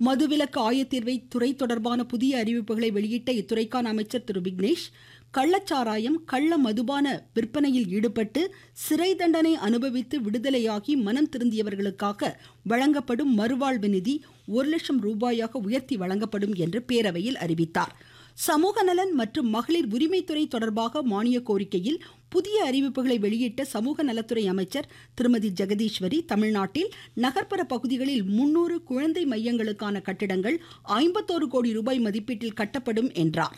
மதுவிலக்கு ஆயத்தீர்வை துறை தொடர்பான புதிய அறிவிப்புகளை வெளியிட்ட இத்துறைக்கான அமைச்சர் திரு விக்னேஷ் கள்ளச்சாராயம் கள்ள மதுபான விற்பனையில் ஈடுபட்டு சிறை தண்டனை அனுபவித்து விடுதலையாகி மனம் திருந்தியவர்களுக்காக வழங்கப்படும் மறுவாழ்வு நிதி ஒரு லட்சம் ரூபாயாக உயர்த்தி வழங்கப்படும் என்று பேரவையில் அறிவித்தார் சமூக நலன் மற்றும் மகளிர் உரிமைத்துறை தொடர்பாக மானிய கோரிக்கையில் புதிய அறிவிப்புகளை வெளியிட்ட சமூக நலத்துறை அமைச்சர் திருமதி ஜெகதீஸ்வரி தமிழ்நாட்டில் நகர்ப்புற பகுதிகளில் முன்னூறு குழந்தை மையங்களுக்கான கட்டிடங்கள் ஐம்பத்தோரு கோடி ரூபாய் மதிப்பீட்டில் கட்டப்படும் என்றார்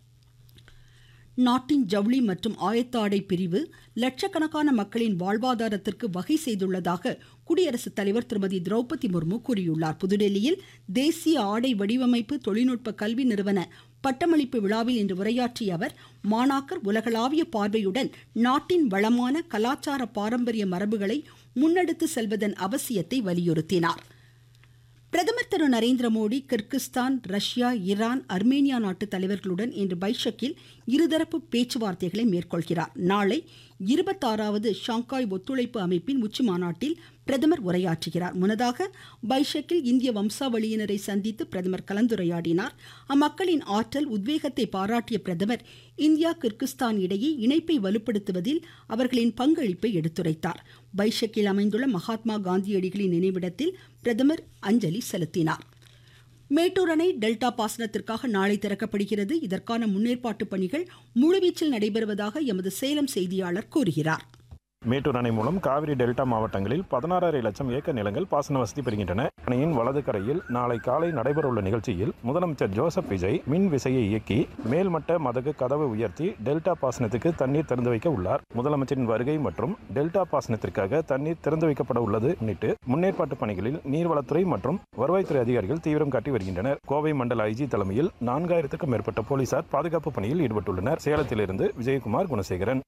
நாட்டின் ஜவுளி மற்றும் ஆயத்த ஆடை பிரிவு லட்சக்கணக்கான மக்களின் வாழ்வாதாரத்திற்கு வகை செய்துள்ளதாக குடியரசுத் தலைவர் திருமதி திரௌபதி முர்மு கூறியுள்ளார் புதுடெல்லியில் தேசிய ஆடை வடிவமைப்பு தொழில்நுட்ப கல்வி நிறுவன பட்டமளிப்பு விழாவில் இன்று உரையாற்றிய அவர் மாணாக்கர் உலகளாவிய பார்வையுடன் நாட்டின் வளமான கலாச்சார பாரம்பரிய மரபுகளை முன்னெடுத்து செல்வதன் அவசியத்தை வலியுறுத்தினார் பிரதமர் Thiru Narendra Modi Kyrgyzstan Russia Iran Armenia நாட்டு தலைவர்களுடன் இன்று பைஷக்கில் இருதரப்பு பேச்சுவார்த்தைகளை மேற்கொள்கிறார் நாளை இருபத்தாறாவது ஷாங்காய் ஒத்துழைப்பு அமைப்பின் உச்சி மாநாட்டில் பிரதமர் உரையாற்றுகிறார் முன்னதாக பைஷக்கில் இந்திய வம்சாவளியினரை சந்தித்து பிரதமர் கலந்துரையாடினார் அம்மக்களின் ஆற்றல் உத்வேகத்தை பாராட்டிய பிரதமர் இந்தியா கிர்கிஸ்தான் இடையே இணைப்பை வலுப்படுத்துவதில் அவர்களின் பங்களிப்பை எடுத்துரைத்தார் பைஷக்கில் அமைந்துள்ள மகாத்மா காந்தியடிகளின் நினைவிடத்தில் பிரதமர் அஞ்சலி செலுத்தினார் மேட்டூர் அணை டெல்டா பாசனத்திற்காக நாளை திறக்கப்படுகிறது இதற்கான முன்னேற்பாட்டு பணிகள் முழுவீச்சில் நடைபெறுவதாக எமது சேலம் செய்தியாளர் கூறுகிறார் மேட்டூர் அணை மூலம் காவிரி டெல்டா மாவட்டங்களில் பதினாறரை லட்சம் ஏக்கர் நிலங்கள் பாசன வசதி பெறுகின்றன அணையின் வலது கரையில் நாளை காலை நடைபெறவுள்ள நிகழ்ச்சியில் முதலமைச்சர் ஜோசப் விஜய் மின் விசையை இயக்கி மேல்மட்ட மதகு கதவை உயர்த்தி டெல்டா பாசனத்துக்கு தண்ணீர் திறந்து வைக்க உள்ளார் முதலமைச்சரின் வருகை மற்றும் டெல்டா பாசனத்திற்காக தண்ணீர் திறந்து வைக்கப்பட உள்ளது முன்னிட்டு முன்னேற்பாட்டு பணிகளில் நீர்வளத்துறை மற்றும் வருவாய்த்துறை அதிகாரிகள் தீவிரம் காட்டி வருகின்றனர் கோவை மண்டல ஐஜி தலைமையில் நான்காயிரத்துக்கும் மேற்பட்ட போலீசார் பாதுகாப்பு பணியில் ஈடுபட்டுள்ளனர் சேலத்திலிருந்து விஜயகுமார் குணசேகரன்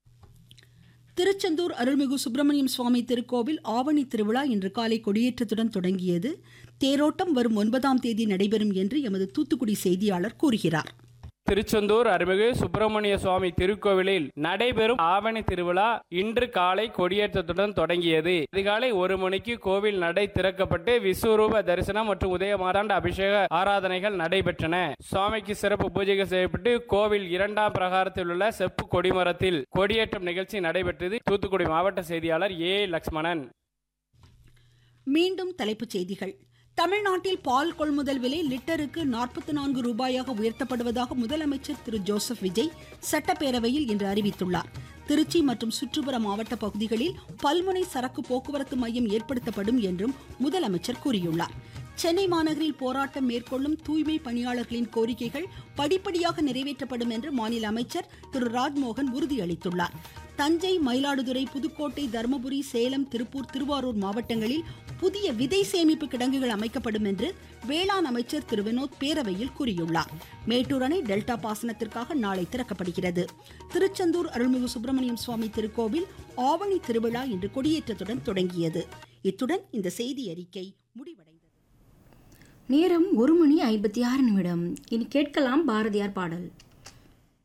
திருச்செந்தூர் அருள்மிகு சுப்பிரமணியம் சுவாமி திருக்கோவில் ஆவணி திருவிழா இன்று காலை கொடியேற்றத்துடன் தொடங்கியது தேரோட்டம் வரும் ஒன்பதாம் தேதி நடைபெறும் என்று எமது தூத்துக்குடி செய்தியாளர் கூறுகிறார் திருச்செந்தூர் அருள்மிகு சுப்பிரமணிய சுவாமி திருக்கோவிலில் நடைபெறும் ஆவணி திருவிழா இன்று காலை கொடியேற்றத்துடன் தொடங்கியது அதிகாலை ஒரு மணிக்கு கோவில் நடை திறக்கப்பட்டு விஸ்வரூப தரிசனம் மற்றும் உதய மாதாண்ட அபிஷேக ஆராதனைகள் நடைபெற்றன சுவாமிக்கு சிறப்பு பூஜைகள் செய்யப்பட்டு கோவில் இரண்டாம் பிரகாரத்தில் உள்ள செப்பு கொடிமரத்தில் கொடியேற்றம் நிகழ்ச்சி நடைபெற்றது தூத்துக்குடி மாவட்ட செய்தியாளர் ஏ லக்ஷ்மணன் மீண்டும் தலைப்புச் செய்திகள் தமிழ்நாட்டில் பால் கொள்முதல் விலை லிட்டருக்கு நாற்பத்தி நான்கு ரூபாயாக உயர்த்தப்படுவதாக முதலமைச்சர் திரு ஜோசப் விஜய் சட்டப்பேரவையில் இன்று அறிவித்துள்ளார் திருச்சி மற்றும் சுற்றுப்புற மாவட்ட பகுதிகளில் பல்முனை சரக்கு போக்குவரத்து மையம் ஏற்படுத்தப்படும் என்றும் முதலமைச்சர் கூறியுள்ளார் சென்னை மாநகரில் போராட்டம் மேற்கொள்ளும் தூய்மை பணியாளர்களின் கோரிக்கைகள் படிப்படியாக நிறைவேற்றப்படும் என்று மாநில அமைச்சர் திரு ராஜ்மோகன் உறுதியளித்துள்ளார் தஞ்சை மயிலாடுதுறை புதுக்கோட்டை தருமபுரி சேலம் திருப்பூர் திருவாரூர் மாவட்டங்களில் புதிய விதை சேமிப்பு கிடங்குகள் அமைக்கப்படும் என்று வேளாண் அமைச்சர் திரு வினோத் பேரவையில் கூறியுள்ளார் மேட்டூர் அணை டெல்டா பாசனத்திற்காக நாளை திறக்கப்படுகிறது திருச்செந்தூர் அருள்மிகு சுப்பிரமணியம் சுவாமி திருக்கோவில் ஆவணி திருவிழா இன்று கொடியேற்றத்துடன் தொடங்கியது இத்துடன் இந்த செய்தி அறிக்கை முடிவடைந்தது நேரம் ஒரு மணி ஐம்பத்தி ஆறு நிமிடம் இனி கேட்கலாம் பாரதியார் பாடல்